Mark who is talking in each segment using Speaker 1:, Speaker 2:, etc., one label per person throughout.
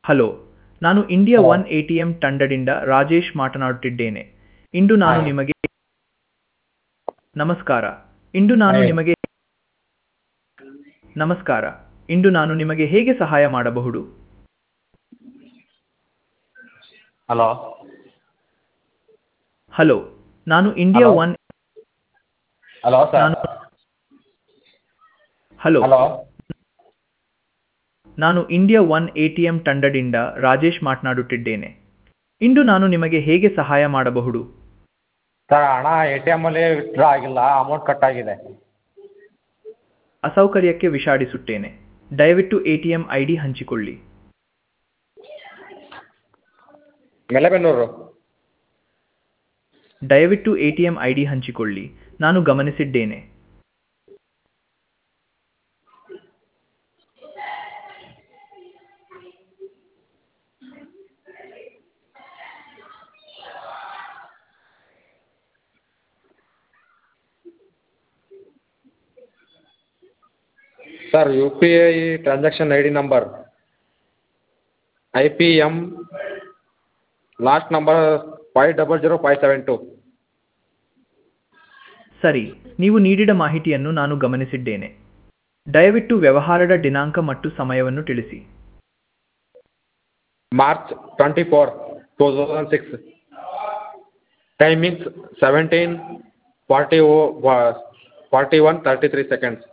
Speaker 1: Hello ನಾನು India one A T M ತಂಡದಿಂದ ರಾಜೇಶ್ ಮಾತನಾಡುತ್ತಿದ್ದೇನೆ ಇಂದು ನಾನು
Speaker 2: ಹಾಯ್.
Speaker 1: ನಿಮಗೆ ನಮಸ್ಕಾರ ಇಂದು ನಾನು
Speaker 2: ಹಾಯ್.
Speaker 1: ನಿಮಗೆ ನಮಸ್ಕಾರ ಇಂದು ನಾನು ನಿಮಗೆ ಹೇಗೆ ಸಹಾಯ ಮಾಡಬಹುದು
Speaker 2: ಹಲೋ
Speaker 1: ಹಲೋ ನಾನು India
Speaker 2: hello.
Speaker 1: One
Speaker 2: hello sir
Speaker 1: ನಾನು ಹಲೋ
Speaker 2: ಹಲೋ
Speaker 1: ನಾನು India one A T M ತಂಡದಿಂದ ರಾಜೇಶ್ ಮಾತನಾಡುತ್ತಿದ್ದೇನೆ ಇಂದು ನಾನು ನಿಮಗೆ ಹೇಗೆ ಸಹಾಯ ಮಾಡಬಹುದು
Speaker 2: ಸರ್ ಹಣ ಎ ಟಿ ಎಮ್ಮಲ್ಲಿ ವಿತ್ಡ್ರಾ ಆಗಿಲ್ಲ ಅಮೌಂಟ್ ಕಟ್ ಆಗಿದೆ
Speaker 1: ಅಸೌಕರ್ಯಕ್ಕೆ ವಿಷಾದಿಸುತ್ತೇನೆ ದಯವಿಟ್ಟು A T M I D ಹಂಚಿಕೊಳ್ಳಿ
Speaker 2: ಮೆಲೆಬೆನ್ನೂರು
Speaker 1: ದಯವಿಟ್ಟು A T M I D ಹಂಚಿಕೊಳ್ಳಿ ನಾನು ಗಮನಿಸಿದ್ದೇನೆ
Speaker 2: sir U P I transaction I D number I P M last number five double zero five seven two
Speaker 1: ಸರಿ ನೀವು ನೀಡಿದ ಮಾಹಿತಿಯನ್ನು ನಾನು ಗಮನಿಸಿದ್ದೇನೆ ದಯವಿಟ್ಟು ವ್ಯವಹಾರದ ದಿನಾಂಕ ಮತ್ತು ಸಮಯವನ್ನು ತಿಳಿಸಿ
Speaker 2: March twenty four two thousand six timings seventeen forty O forty one thirty three seconds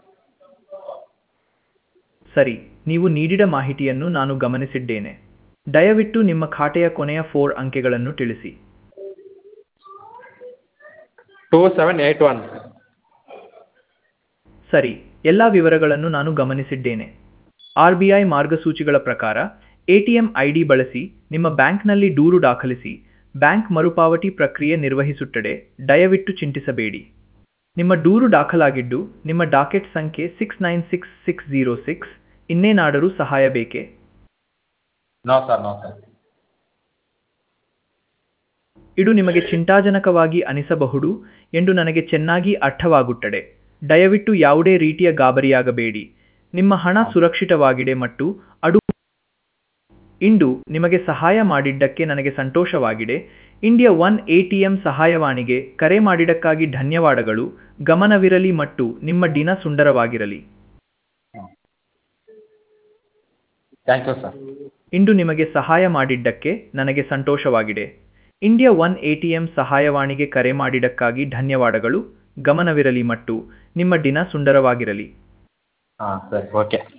Speaker 1: ಸರಿ ನೀವು ನೀಡಿದ ಮಾಹಿತಿಯನ್ನು ನಾನು ಗಮನಿಸಿದ್ದೇನೆ ದಯವಿಟ್ಟು ನಿಮ್ಮ ಖಾತೆಯ ಕೊನೆಯ ಫೋರ್ ಅಂಕೆಗಳನ್ನು ತಿಳಿಸಿ
Speaker 2: ಟೂ ಸೆವೆನ್ ಏಯ್ಟ್ ಒನ್
Speaker 1: ಸರಿ ಎಲ್ಲ ವಿವರಗಳನ್ನು ನಾನು ಗಮನಿಸಿದ್ದೇನೆ ಆರ್ ಬಿ ಐ ಮಾರ್ಗಸೂಚಿಗಳ ಪ್ರಕಾರ ಎಟಿಎಂ ಐ ಡಿ ಬಳಸಿ ನಿಮ್ಮ ಬ್ಯಾಂಕ್ನಲ್ಲಿ ದೂರು ದಾಖಲಿಸಿ ಬ್ಯಾಂಕ್ ಮರುಪಾವತಿ ಪ್ರಕ್ರಿಯೆ ನಿರ್ವಹಿಸುತ್ತದೆ ದಯವಿಟ್ಟು ಚಿಂತಿಸಬೇಡಿ ನಿಮ್ಮ ದೂರು ದಾಖಲಾಗಿದ್ದು ನಿಮ್ಮ ಡಾಕೆಟ್ ಸಂಖ್ಯೆ six nine six six zero six ಇನ್ನೇನಾದರೂ ಸಹಾಯ ಬೇಕೇ
Speaker 2: ನೋ ಸರ್ ನೋ ಸರ್
Speaker 1: ಇದು ನಿಮಗೆ ಚಿಂತಾಜನಕವಾಗಿ ಅನಿಸಬಹುದು ಎಂದು ನನಗೆ ಚೆನ್ನಾಗಿ ಅರ್ಥವಾಗುತ್ತದೆ ದಯವಿಟ್ಟು ಯಾವುದೇ ರೀತಿಯ ಗಾಬರಿಯಾಗಬೇಡಿ ನಿಮ್ಮ ಹಣ ಸುರಕ್ಷಿತವಾಗಿದೆ ಮತ್ತು ಅದು ಇಂದು ನಿಮಗೆ ಸಹಾಯ ಮಾಡಿದ್ದಕ್ಕೆ ನನಗೆ ಸಂತೋಷವಾಗಿದೆ India one A T M ಸಹಾಯವಾಣಿಗೆ ಕರೆ ಮಾಡಿದ್ದಕ್ಕಾಗಿ ಧನ್ಯವಾದಗಳು ಗಮನವಿರಲಿ ಮತ್ತು ನಿಮ್ಮ ದಿನ ಸುಂದರವಾಗಿರಲಿ
Speaker 2: ಥ್ಯಾಂಕ್ ಯು ಸರ್
Speaker 1: ಇಂದು ನಿಮಗೆ ಸಹಾಯ ಮಾಡಿದ್ದಕ್ಕೆ ನನಗೆ ಸಂತೋಷವಾಗಿದೆ India one A T M ಸಹಾಯವಾಣಿಗೆ ಕರೆ ಮಾಡಿದ್ದಕ್ಕಾಗಿ ಧನ್ಯವಾದಗಳು ಗಮನವಿರಲಿ ಮತ್ತು ನಿಮ್ಮ ದಿನ ಸುಂದರವಾಗಿರಲಿ
Speaker 2: ಹಾಂ ಸರಿ ಓಕೆ